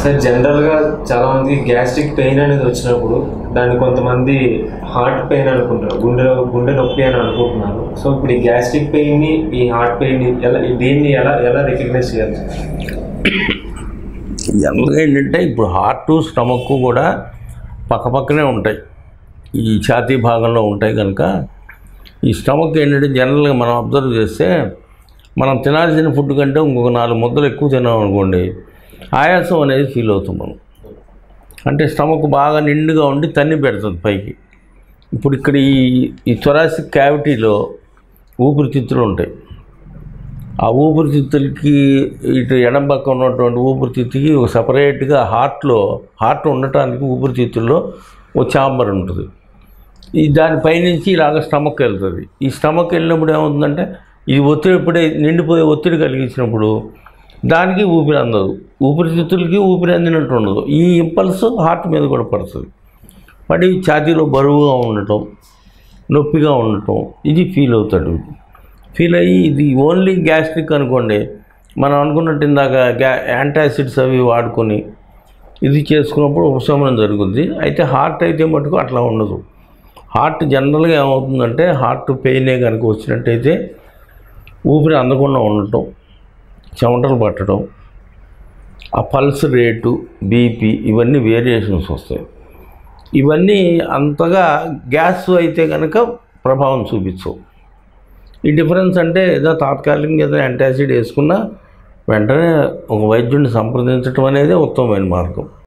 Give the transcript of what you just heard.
sir జనరల్గా చాలా మంది గ్యాస్ట్రిక్ పెయిన్ అనేది వచ్చినప్పుడు దాన్ని కొంతమంది హార్ట్ పెయిన్ అనుకుంటారు గుండె గుండె నొప్పి అని అనుకుంటున్నారు సో ఇప్పుడు ఈ గ్యాస్ట్రిక్ పెయిన్ని ఈ హార్ట్ పెయిన్ ఎలా దీన్ని ఎలా ఎలా రికగ్నైజ్ చేయాలి జనరల్గా ఏంటంటే ఇప్పుడు హార్ట్ స్టమక్ కూడా పక్కపక్కనే ఉంటాయి ఈ ఛాతీ భాగంలో ఉంటాయి కనుక ఈ స్టమక్ ఏంటంటే జనరల్గా మనం అబ్జర్వ్ చేస్తే మనం తినాల్సిన ఫుడ్ కంటే ఇంకొక నాలుగు ముద్దలు ఎక్కువ తిన్నాం అనుకోండి ఆయాసం అనేది ఫీల్ అవుతాం మనం అంటే స్టమక్ బాగా నిండుగా ఉండి తన్ని పెడుతుంది పైకి ఇప్పుడు ఇక్కడ ఈ ఈ థొరాసిక్ క్యావిటీలో ఊపిరితిత్తులు ఉంటాయి ఆ ఊపిరితిత్తులకి ఇటు ఎడం పక్క ఉన్నటువంటి ఊపిరితిత్తుకి ఒక సపరేట్గా హార్ట్లో హార్ట్ ఉండటానికి ఊపిరితిత్తుల్లో ఒక చాంబర్ ఉంటుంది ఈ దాని పైనుంచి ఇలాగ స్టమక్ వెళ్తుంది ఈ స్టమక్ వెళ్ళినప్పుడు ఏమవుతుందంటే ఇది ఒత్తిడి ఎప్పుడే నిండిపోయే ఒత్తిడి కలిగించినప్పుడు దానికి ఊపిరి అందదు ఊపిరితిత్తులకి ఊపిరి అందినట్టు ఉండదు ఈ ఇంపల్స్ హార్ట్ మీద కూడా పడుతుంది పడి ఛాతీలో బరువుగా ఉండటం నొప్పిగా ఉండటం ఇది ఫీల్ అవుతాడు ఫీల్ అయ్యి ఇది ఓన్లీ గ్యాస్ట్రిక్ అనుకోండి మనం అనుకున్నట్టు ఇందాక గ్యా యాంటాసిడ్స్ అవి వాడుకొని ఇది చేసుకున్నప్పుడు ఉపశమనం జరుగుద్ది అయితే హార్ట్ అయితే మటుకు అట్లా ఉండదు హార్ట్ జనరల్గా ఏమవుతుందంటే హార్ట్ పెయినే కనుక వచ్చినట్టయితే ఊపిరి అందకుండా ఉండటం చెమటలు పట్టడం ఆ పల్స్ రేటు బీపీ ఇవన్నీ వేరియేషన్స్ వస్తాయి ఇవన్నీ అంతగా గ్యాస్ అయితే కనుక ప్రభావం చూపించవు ఈ డిఫరెన్స్ అంటే ఏదో తాత్కాలికంగా ఏదో యాంటాసిడ్ వేసుకున్నా వెంటనే ఒక వైద్యుడిని సంప్రదించడం అనేది ఉత్తమమైన మార్గం